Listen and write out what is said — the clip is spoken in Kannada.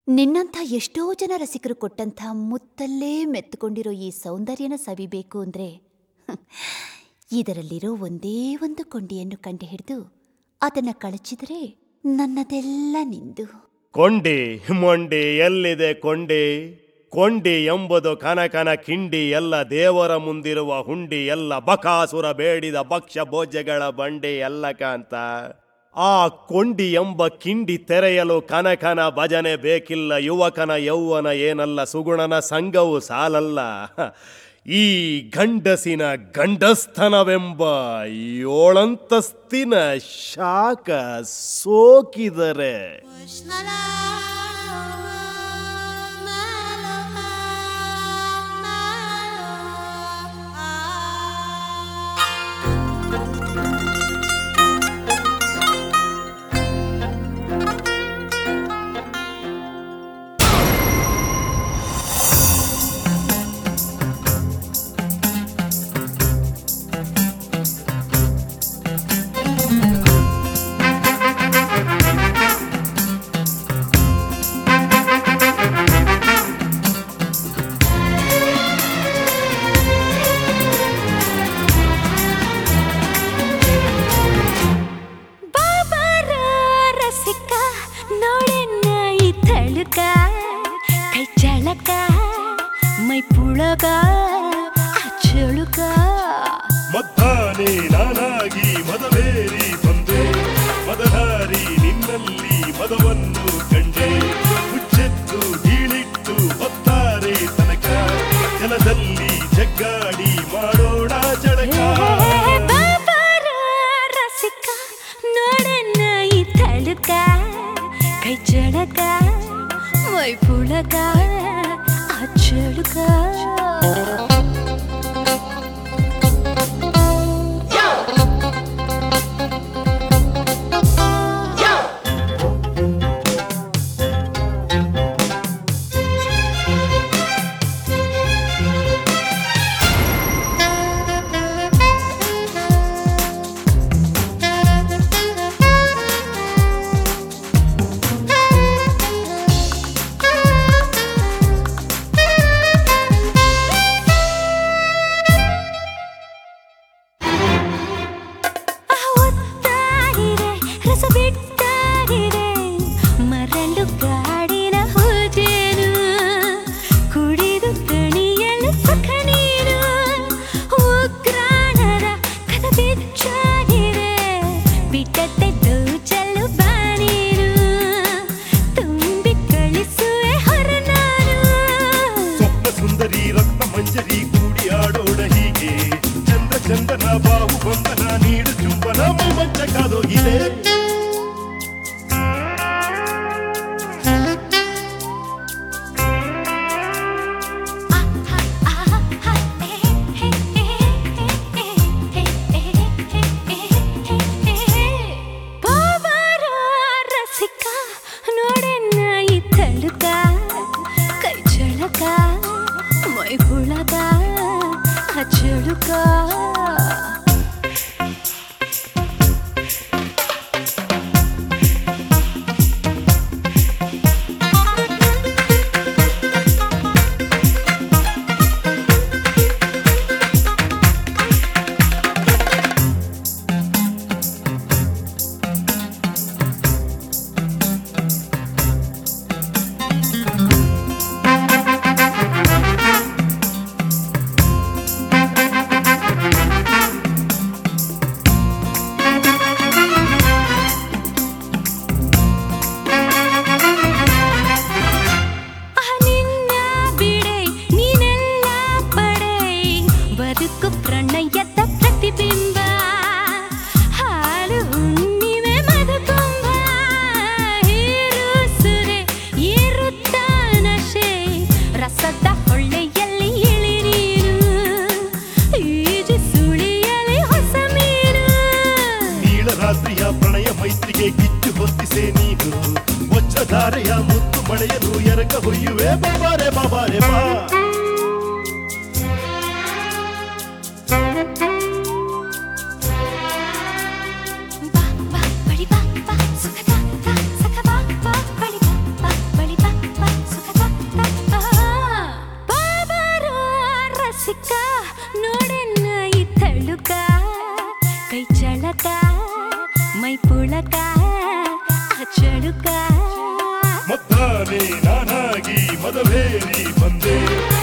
ನಿನ್ನಂಥ ಎಷ್ಟೋ ಜನ ರಸಿಕರು ಕೊಟ್ಟಂಥ ಮುತ್ತಲ್ಲೇ ಮೆತ್ತುಕೊಂಡಿರೋ ಈ ಸೌಂದರ್ಯನ ಸವಿಬೇಕು ಅಂದ್ರೆ ಹ್ಮ್, ಇದರಲ್ಲಿರೋ ಒಂದೇ ಒಂದು ಕೊಂಡಿಯನ್ನು ಕಂಡುಹಿಡಿದು ಅದನ್ನ ಕಳಚಿದರೆ ನನ್ನದೆಲ್ಲ ನಿಂದು ಕೊಂಡಿ ಮೊಂಡಿ ಎಲ್ಲಿದೆ ಕೊಂಡಿ ಕೊಂಡಿ ಎಂಬುದು ಕನಕನ ಕಿಂಡಿ ಎಲ್ಲ ದೇವರ ಮುಂದಿರುವ ಹುಂಡಿ ಎಲ್ಲ ಬಕಾಸುರ ಬೇಡಿದ ಭಕ್ಷ್ಯ ಭೋಜ್ಯಗಳ ಬಂಡಿ ಎಲ್ಲ ಕಾಂತ ಆ ಕೊಂಡಿ ಎಂಬ ಕಿಂಡಿ ತೆರೆಯಲು ಕನಕನ ಭಜನೆ ಬೇಕಿಲ್ಲ ಯುವಕನ ಯೌವನ ಏನಲ್ಲ ಸುಗುಣನ ಸಂಘವು ಸಾಲಲ್ಲ ಈ ಗಂಡಸಿನ ಗಂಡಸ್ಥನವೆಂಬ ಏಳಂತಸ್ತಿನ ಶಾಖ ಸೋಕಿದರೆ ಬಾಬಾರ ರಸಿಕ ನೋಡೆನ್ನ ಈ ತಳುಕ ಕೈ ಚಳಕ ಮೈ ಪುಳಗ ಆ ಚಳುಕ ಮದ್ದಾನೆ ನಾನಾಗಿ ಮದವೇರಿ ಬಂದೆ ಮದಧಾರಿ ನಿನ್ನಲ್ಲಿ ಮದವನ್ನು ಕಂಡೆ ಹುಚ್ಚೆತ್ತು ಹೀಳಿಟ್ಟು ಹೊತ್ತಾರೆ ತನಕ ಜಲದಲ್ಲಿ ಜಗ್ಗಾಡಿ ಮಾಡೋಣ ಜಳಕ ಏ ಬಾಬಾರ ರಸಿಕ ನೋಡೆನ್ನ ಈ ತಳುಕ ಕೈ ಚಳಕ ಮೈ ಪುಳಗ ಆ ಚಳುಕ ಒತ್ತಾಗಿದೆ ರಸ ಬಿಟ್ಟಾಗಿದೆ ಮರಳು ಕಾಡಿನ ಹೋಜೇನು ಕುಡಿದು ಕಣಿಯಲು ಸುಖ ನೀನು ಉಗ್ರಾಣದ ಕದ ಬಿಚ್ಚಾಗಿದೆ ಬಿಟ್ಟತ್ತೆ ದೋಚಲು ಬಾನೀನು ತುಂಬಿ ಕಳಿಸುವೆ ಹೊರ ನಾನು ಸ್ವಪ್ನ ಸುಂದರಿ ರತ್ನ ಮಂಜರಿ ಕೂಡಿ ಆಡೋಣ ಹೀಗೆ ಚಂದ ಚಂದನ ಬಾಹು ಬಂಧನ ನೀಡು ಚುಂಬನ ಮಂಚ ಕಾದೋಗಿದೆ ಬಾಬಾರ ರಸಿಕ ನೋಡೆನ್ನ ಈ ತಳುಕ ಕೈ ಚಳಕ ಮೈ ಹುಳಗ ಆ ಚಳುಕ ಆ ನಿನ್ನ ಬಿಡೆ ನೀನೆಲ್ಲ ಪಡೆ ಬದುಕು ಪ್ರಣಯದ ಪ್ರತಿಬಿಂಬ ಹಾಲು ಹುಣ್ಣಿಮೆ ಮಧುಕುಂಭ ಹೀರು ಸುರೆ ಏರುತ್ತ ನಶೆ ರಸದ ಹೊಳ್ಳೆಯಲ್ಲಿ ಇಳಿನೀರು ಈಜು ಸುಳಿಯಲಿ ಹೊಸ ಮೀನು ನೀಳರಾತ್ರಿಯ ಪ್ರಣಯ ಮೈತ್ರಿಗೆ ಕಿಚ್ಚು ಹೊತ್ತಿಸೆ ನೀನು ವಜ್ರಧಾರೆಯ ಮುತ್ತು ಮಳೆಯಲು ಎರಕ ಹೊಯ್ಯುವೆ ಬಾಬಾರೆ ಬಾಬಾರೆ ಬಾ ಬಾ ಬಾ ಬಳಿ ಬಾ ಬಾ ಸುಖದ ಬಾ ಸಖ ಬಾ ಬಾ ಬಳಿ ಬಾ ಬಾ ಬಳಿ ಬಾ ಬಾ ಚಳಕ ಮೈ ಪುಳಕ ಅಚಳುಕ ಮತ್ತಾನೆ ನಾನಾಗಿ ಮದವೇರಿ ಬಂದೆ